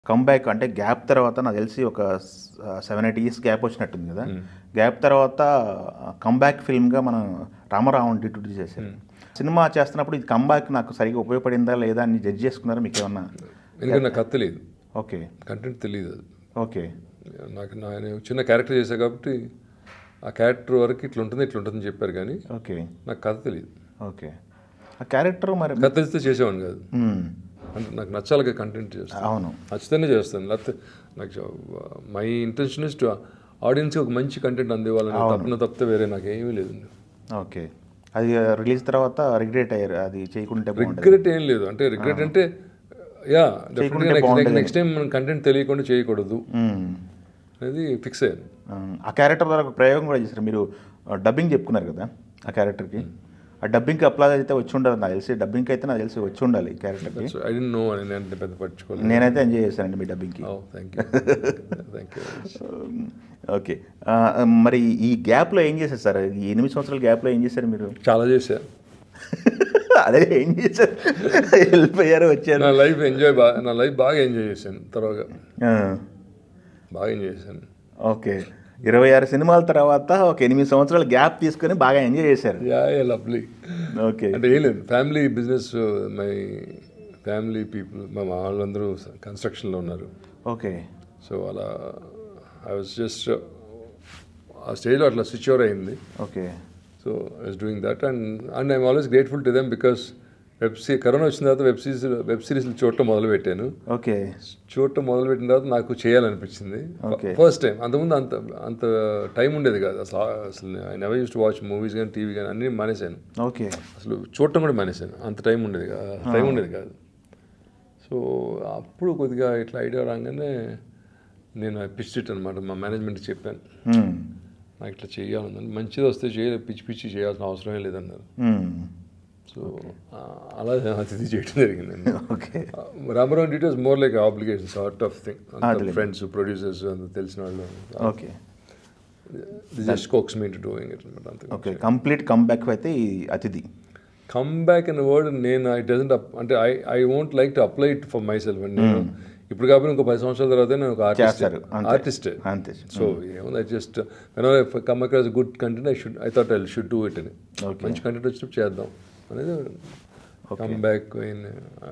Comeback అంటే gap తర్వాత నాకు తెలిసి ఒక సెవెన్ ఎయిట్ ఇయర్స్ గ్యాప్ వచ్చినట్టుంది కదా గ్యాప్ తర్వాత కంబ్యాక్ ఫిల్మ్గా మనం రామరావణ్ డిట్యూటీ చేశారు సినిమా చేస్తున్నప్పుడు ఇది కంబ్యాక్ నాకు సరిగా ఉపయోగపడిందా లేదా అని జడ్జ్ చేసుకున్నారా మీకు ఏమన్నా ఎందుకంటే నాకు కథ తెలియదు ఓకే కంటెంట్ తెలియదు అది ఓకే నాకు నా- నేను చిన్న క్యారెక్టర్ చేశా కాబట్టి ఆ క్యారెక్టర్ వరకు ఇట్లా ఉంటుంది ఇట్లా ఉంటుందని చెప్పారు కానీ ఓకే నాకు కథ తెలియదు ఓకే ఆ క్యారెక్టర్ మరి కథ తెలిస్తే చేసేవాడిని కాదు మ్మ్. అంటే నాకు నచ్చాలిగా కంటెంట్ చేస్తాను అవును నచ్చితేనే చేస్తాను లేకపోతే నాకు మై ఇంటెన్షన్ ఇస్ టు ఆడియన్స్కి ఒక మంచి కంటెంట్ అందివ్వాలని తప్పన తప్పితే వేరే నాకు ఏమీ లేదు ఓకే అది రిలీజ్ తర్వాత రిగ్రెట్ అయ్యారు అది చేయకుంటే బాగుంటుంది రిగ్రెట్ ఏం లేదు అంటే రిగ్రెట్ అంటే యా డెఫినెట్గా నెక్స్ట్ నెక్స్ట్ టైం మనం కంటెంట్ తెలియకుండా చేయకూడదు మ్మ్. అనేది ఫిక్స్ అయ్యాను ఆ, ఆ క్యారెక్టర్ ద్వారా ఒక ప్రయోగం కూడా చేశారు మీరు డబ్బింగ్ చెప్పుకున్నారు కదా ఆ క్యారెక్టర్కి ఆ డబ్బింగ్కి అప్లాజ్ అయితే వచ్చి ఉండాలి నాకు తెలిసి డబ్బింగ్కి అయితే నాకు తెలిసి వచ్చి ఉండాలి క్యారెక్టర్కి సో ఐ డెంట్ నో అని నేను అంత పెద్ద పట్టించుకోలేదు నేనైతే ఎంజాయ్ చేశానండి మీ డబ్బింగ్కి oh thank you thank you okay ఆ, మరి ఈ గ్యాప్లో ఏం చేశారు సార్ ఈ ఎనిమిది సంవత్సరాల గ్యాప్లో ఏం చేశారు మీరు చాలా చేశా అదే ఏం చేశారు వెళ్ళిపోయారు వచ్చారు నా లైఫ్ ఎంజాయ్ బాగా నా లైఫ్ బాగా ఎంజాయ్ చేశాను తర్వాత ఆ, బాగా ఎంజాయ్ చేశాను ఓకే ఇరవై ఆరు సినిమాల తర్వాత ఒక ఎనిమిది సంవత్సరాల గ్యాప్ తీసుకొని బాగా ఎంజాయ్ చేశారు యా ఏ లవ్లీ ఓకే అంటే ఏం లేదు family business my family people మా వాళ్ళందరూ కన్స్ట్రక్షన్లో ఉన్నారు ఓకే సో అలా ఐ వాజ్ జస్ట్ ఆ స్టేజ్లో అట్లా స్విచ్ ఓవర్ అయింది okay so I was doing that and and I'm always grateful to them because web see corona వచ్చిన తర్వాత వెబ్ సిరీస్ వెబ్ సిరీస్లు చూడటం మొదలుపెట్టాను ఓకే చూడటం మొదలుపెట్టిన తర్వాత నాకు చేయాలనిపించింది Okay. ఫస్ట్ టైం అంతకుముందు అంత అంత టైం ఉండేది కాదు అసలు అసలు I never use to watch movies కానీ టీవీ కానీ అన్నీ మానేశాను ఓకే అసలు చూడటం కూడా మానేశాను అంత టైం ఉండేది కాదు టైం ఉండేది కాదు సో అప్పుడు కొద్దిగా ఇట్లా ఐడియా రాగానే నేను పిచ్ ఇట్ అనమాట మా మేనేజ్మెంట్కి చెప్పాను మ్మ్. నాకు ఇట్లా చేయాలన్నాను మంచిది వస్తే చేయలేదు పిచ్చి పిచ్చి చేయాల్సిన అవసరమే లేదన్నారు మ్మ్. సో ఆ, అలా అతిథి చేయడం జరిగిందండి okay Ramarao it was more like obligation sort of thing అదేలే. ఫ్రెండ్స్ ప్రొడ్యూసర్స్ అంత తెలిసిన వాళ్ళు okay just coax me to doing it అనమాట అంతే ఓకే కంప్లీట్ కంబ్యాక్ అయితే ఈ అతిథి కమ్ బ్యాక్ అనే వర్డ్ నేను ఐ డజంట్ అంటే I I won't like to apply it for myself అండి నేను ఇప్పుడు కాబట్టి ఇంకో పది సంవత్సరాల తర్వాత నేను ఒక ఆర్టిస్ట్ చేస్తారు, అంతే. ఆర్టిస్ట్ అంతే సో ఏముంది I just come across good content I should I thought I should do it అని Okay. మంచి కంటెంట్ వచ్చినప్పుడు చేద్దాం అనేది కమ్ బ్యాక్ ఇన్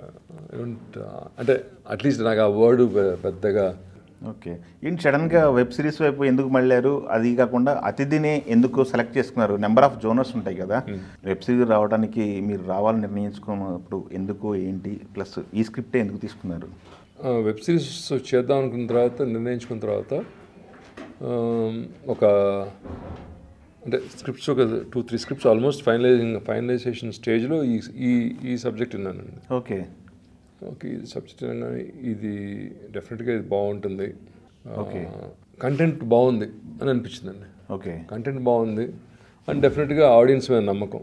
అంటే అట్లీస్ట్ నాకు ఆ వర్డ్ పెద్దగా ఓకే ఏంటి సడన్గా వెబ్ సిరీస్ వైపు ఎందుకు మళ్ళారు అది కాకుండా అతిథిని ఎందుకు సెలెక్ట్ చేసుకున్నారు నెంబర్ ఆఫ్ జోనర్స్ ఉంటాయి కదా వెబ్ సిరీస్ రావడానికి మీరు రావాలని నిర్ణయించుకున్నప్పుడు ఎందుకు ఏంటి ప్లస్ ఈ స్క్రిప్టే ఎందుకు తీసుకున్నారు వెబ్ సిరీస్ చేద్దాం అనుకున్న తర్వాత నిర్ణయించుకున్న తర్వాత ఆ, ఒక అంటే స్క్రిప్ట్స్ ఒక two three scripts almost finalizing finalization స్టేజ్లో ఈ ఈ ఈ సబ్జెక్ట్ విన్నానండి ఓకే ఓకే ఇది సబ్జెక్ట్ అనగానే ఇది డెఫినెట్గా ఇది బాగుంటుంది Okay. కంటెంట్ బాగుంది అని అనిపించిందండి ఓకే కంటెంట్ బాగుంది అండ్ డెఫినెట్గా ఆడియన్స్ మీద నమ్మకం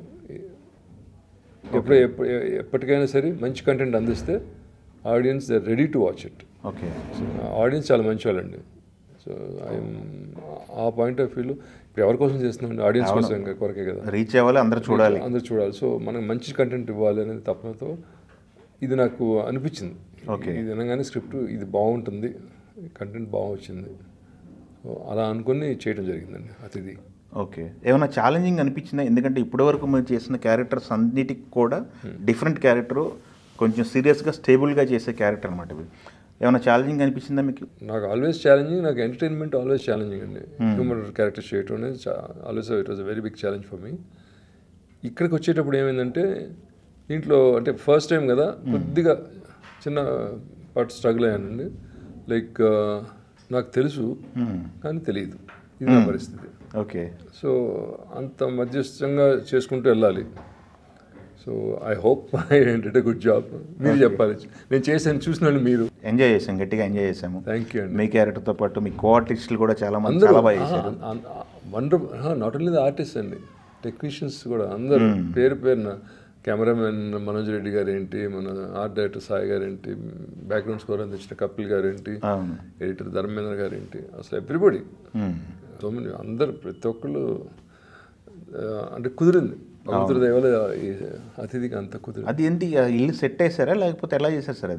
ఎప్పుడు ఎప్ప- ఎప్పటికైనా సరే మంచి కంటెంట్ అందిస్తే audience they ready to watch it okay audience చాలా మంచి వాళ్ళండి so I'm uh point of వ్యూలో ఇప్పుడు ఎవరి కోసం చేస్తున్నాం ఆడియన్స్ కోసం ఇంకా కొరకే కదా రీచ్ అవ్వాలి అందరూ చూడాలి అందరూ చూడాలి సో మనకు మంచి కంటెంట్ ఇవ్వాలి అనేది తపనతో ఇది నాకు అనిపించింది Okay. ఇది అనగానే స్క్రిప్ట్ ఇది బాగుంటుంది కంటెంట్ బాగా వచ్చింది సో అలా అనుకుని చేయడం జరిగిందండి అతిథి ఓకే ఏమైనా ఛాలెంజింగ్ అనిపించిందా ఎందుకంటే ఇప్పటివరకు మీరు చేసిన క్యారెక్టర్స్ అన్నిటికి కూడా డిఫరెంట్ క్యారెక్టర్ కొంచెం సీరియస్గా స్టేబుల్గా చేసే క్యారెక్టర్ అనమాట ఇవి ఏమైనా ఛాలెంజింగ్ అనిపించిందా మీకు నాకు ఆల్వేస్ ఛాలెంజింగ్ నాకు ఎంటర్టైన్మెంట్ ఆల్వేస్ ఛాలెంజింగ్ అండి హ్యూమన్ క్యారెక్టర్ చేయటం అనేది always it was very big challenge for me ఇక్కడికి వచ్చేటప్పుడు ఏమైందంటే దీంట్లో అంటే ఫస్ట్ టైం కదా కొద్దిగా చిన్న పార్ట్ స్ట్రగుల్ అయ్యానండి లైక్ నాకు తెలుసు కానీ తెలియదు ఇది నా పరిస్థితి ఓకే సో అంత మధ్యస్థంగా చేసుకుంటూ వెళ్ళాలి so I hope I did good job మీరు చెప్పాలి నేను చేశాను చూసిన వాళ్ళు మీరు ఎంజాయ్ చేసాం గట్టిగా ఎంజాయ్ చేసాము థ్యాంక్ యూ అండి మీ క్యారెక్టర్తో పాటు మీ కో ఆర్టిస్టులు కూడా చాలా మంది అందరూ చాలా బాగా చేశారు wonder not only the artist అండి టెక్నీషియన్స్ కూడా అందరూ పేరు పేరున కెమెరామెన్ మనోజ్ రెడ్డి గారు ఏంటి మన ఆర్ట్ డైరెక్టర్ సాయి గారు ఏంటి బ్యాక్గ్రౌండ్ స్కోర్ అందించిన కపిల్ గారు ఏంటి అవును ఎడిటర్ ధర్మేంద్ర గారు ఏంటి అసలు ఎవ్రీబడి మ్మ్. సో మెనీ అందరు ప్రతి ఒక్కళ్ళు ఆ, అంటే కుదిరింది భగవంతుడి దయ వల్ల ఈ అతిథికి అంత కుదిరింది అది ఏంటి ఆ ఇల్లు సెట్ వేసారా లేకపోతే ఎలా చేశారు సార్ అది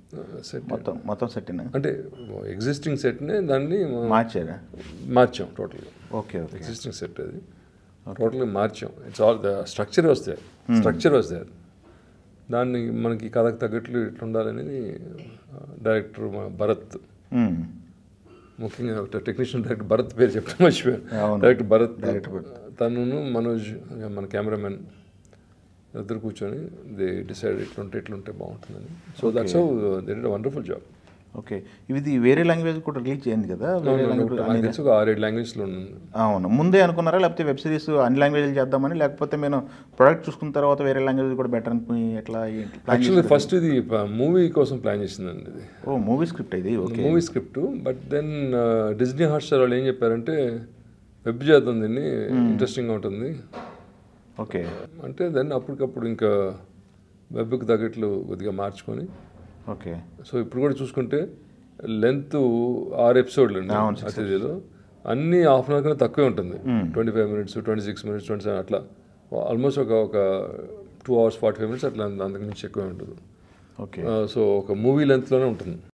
సెట్ మొత్తం మొత్తం సెట్ అంటే ఎగ్జిస్టింగ్ సెట్నే దాన్ని మనం మార్చారా మార్చాం టోటల్గా ఓకే ఓకే ఎగ్జిస్టింగ్ సెట్ అది టోటల్గా మార్చాం ఇట్స్ ఆల్ ద స్ట్రక్చర్ వస్తాయి స్ట్రక్చర్ వస్తాయి దాన్ని మనకి కథకు తగ్గట్లు ఇట్లా ఉండాలనేది డైరెక్టర్ మా భరత్ మ్మ్. ముఖ్యంగా టెక్నీషియన్ డైరెక్టర్ భరత్ పేరు చెప్పడం మర్చిపోయాను అవును. డైరెక్టర్ భరత్ Director తను మనోజ్ మన కెమెరామెన్ ఇద్దరు కూర్చొని దే డిసైడ్ ఇట్లుంటే ఇట్లుంటే బాగుంటుందని so that's how they did wonderful job okay ఇది వేరే లాంగ్వేజ్ కూడా రిలీజ్ చేయండి కదా వేరే లాంగ్వేజ్ నాకు తెలిసి ఒక ఆరేడు లాంగ్వేజ్లో ఉంది అవును ముందే అనుకున్నారా లేకపోతే వెబ్ సిరీస్ అన్ని లాంగ్వేజ్లు చేద్దామని లేకపోతే నేను ప్రొడక్ట్ చూసుకున్న తర్వాత వేరే లాంగ్వేజ్ కూడా బెటర్ అనుకుని ఎట్లా ఏంటి? Plan యాక్చువల్లీ చేశారా? ఫస్ట్ ఇది మూవీ కోసం ప్లాన్ చేసిందండి ఇది ఓ మూవీ స్క్రిప్ట్ ఇది okay movie script but then Disney Hotstar వాళ్ళు ఏం చెప్పారంటే వెబ్ చేద్దాం దీన్ని ఇంట్రెస్టింగ్గా ఉంటుంది ఓకే అంటే దెన్ అప్పటికప్పుడు ఇంకా వెబ్కి తగ్గట్లు కొద్దిగా మార్చుకొని ఓకే సో ఇప్పుడు కూడా చూసుకుంటే లెంత్ ఆరు ఎపిసోడ్లు అండి అవును, అతిథిలో అన్ని హాఫ్ అన్ అవర్ కన్నా తక్కువే ఉంటుంది twenty five minutes twenty six minutes twenty seven అట్లా ఆల్మోస్ట్ ఒక ఒక two hours forty five minutes అట్లా అంతకు మించి ఎక్కువే ఉంటుంది ఓకే సో ఒక మూవీ లెంత్లోనే ఉంటుంది